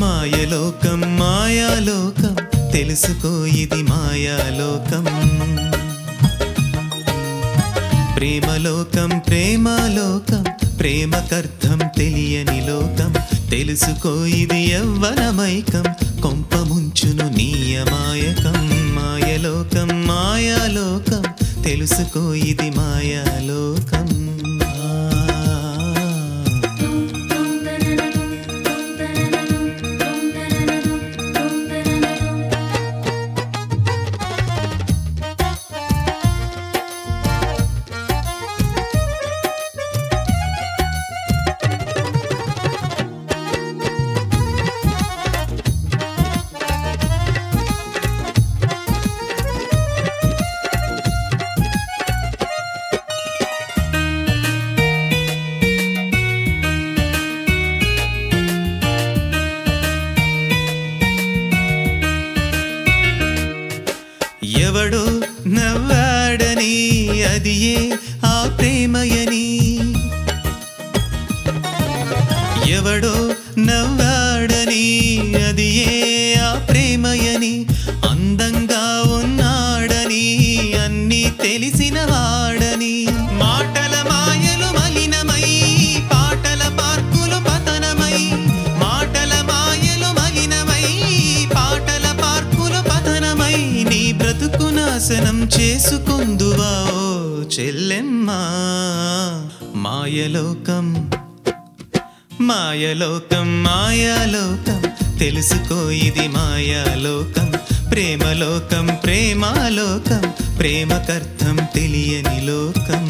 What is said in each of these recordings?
మాయలోకం మాయాలోకం తెలుసుకో ఇది మాయాలోకం ప్రేమలోకం ప్రేమాలోకం ప్రేమకర్థం తెలియని లోకం తెలుసుకో ఇది యవ్వనమైకం కొంప ముంచును నీయమాయకం మాయలోకం మాయాలోకం తెలుసుకో ఇది మాయాలోకం ఆ. ఎవడో నవ్వాడని అది ఏ ఆ ప్రేమయని ఎవడో నవ్వాడని అది ఏ ఆ ప్రేమయని అందంగా ఉన్నాడని అన్నీ తెలిసిన వాడని మాటల మాయలు మలినమై పాటల పార్కులు పతనమై మాటల మాయలు మలినమై పాటల పార్కులు పతనమై నీ బ్రతుకు నాశనం చేసుకుందువా ఓ చెల్లెమ్మా మాయలోకం మాయలోకం మాయాలోకం తెలుసుకో ఇది మాయాలోకం ప్రేమలోకం ప్రేమాలోకం ప్రేమకర్థం తెలియని లోకం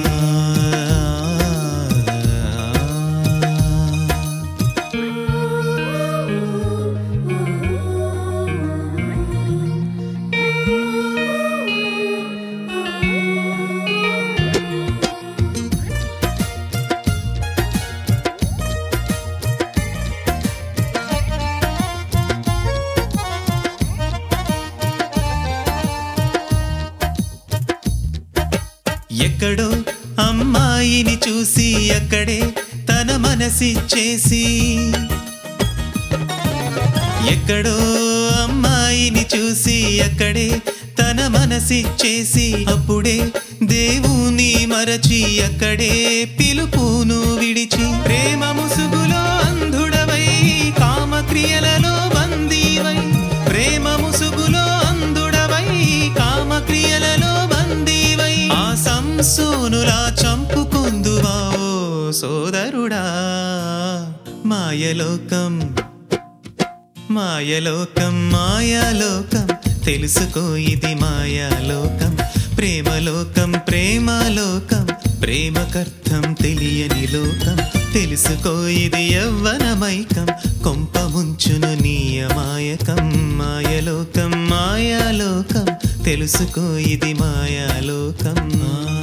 ఎక్కడో అమ్మాయిని చూసి అక్కడే తన మనసిచ్చేసి ఎక్కడో అమ్మాయిని చూసి అక్కడే తన మనసిచ్చేసి అప్పుడే దేవుని మరచి అక్కడే పిలుపును విడిచి ప్రేమ ముసుగులో అంధుడవై కామక్రియలలో బందీవై ప్రేమ ముసుగులో అంధుడవై కామక్రియలలో బందీవై ఆ సంసోనులా చంపుకుందువా ఓ సోదరుడా మాయలోకం మాయలోకం మాయాలోకం తెలుసుకో ఇది మాయాలోకం ప్రేమలోకం ప్రేమాలోకం ప్రేమకర్థం తెలియని లోకం తెలుసుకో ఇది యవ్వనమైకం కొంప ముంచును నీయమాయకం మాయలోకం మాయాలోకం తెలుసుకో ఇది మాయాలోకం ఆ.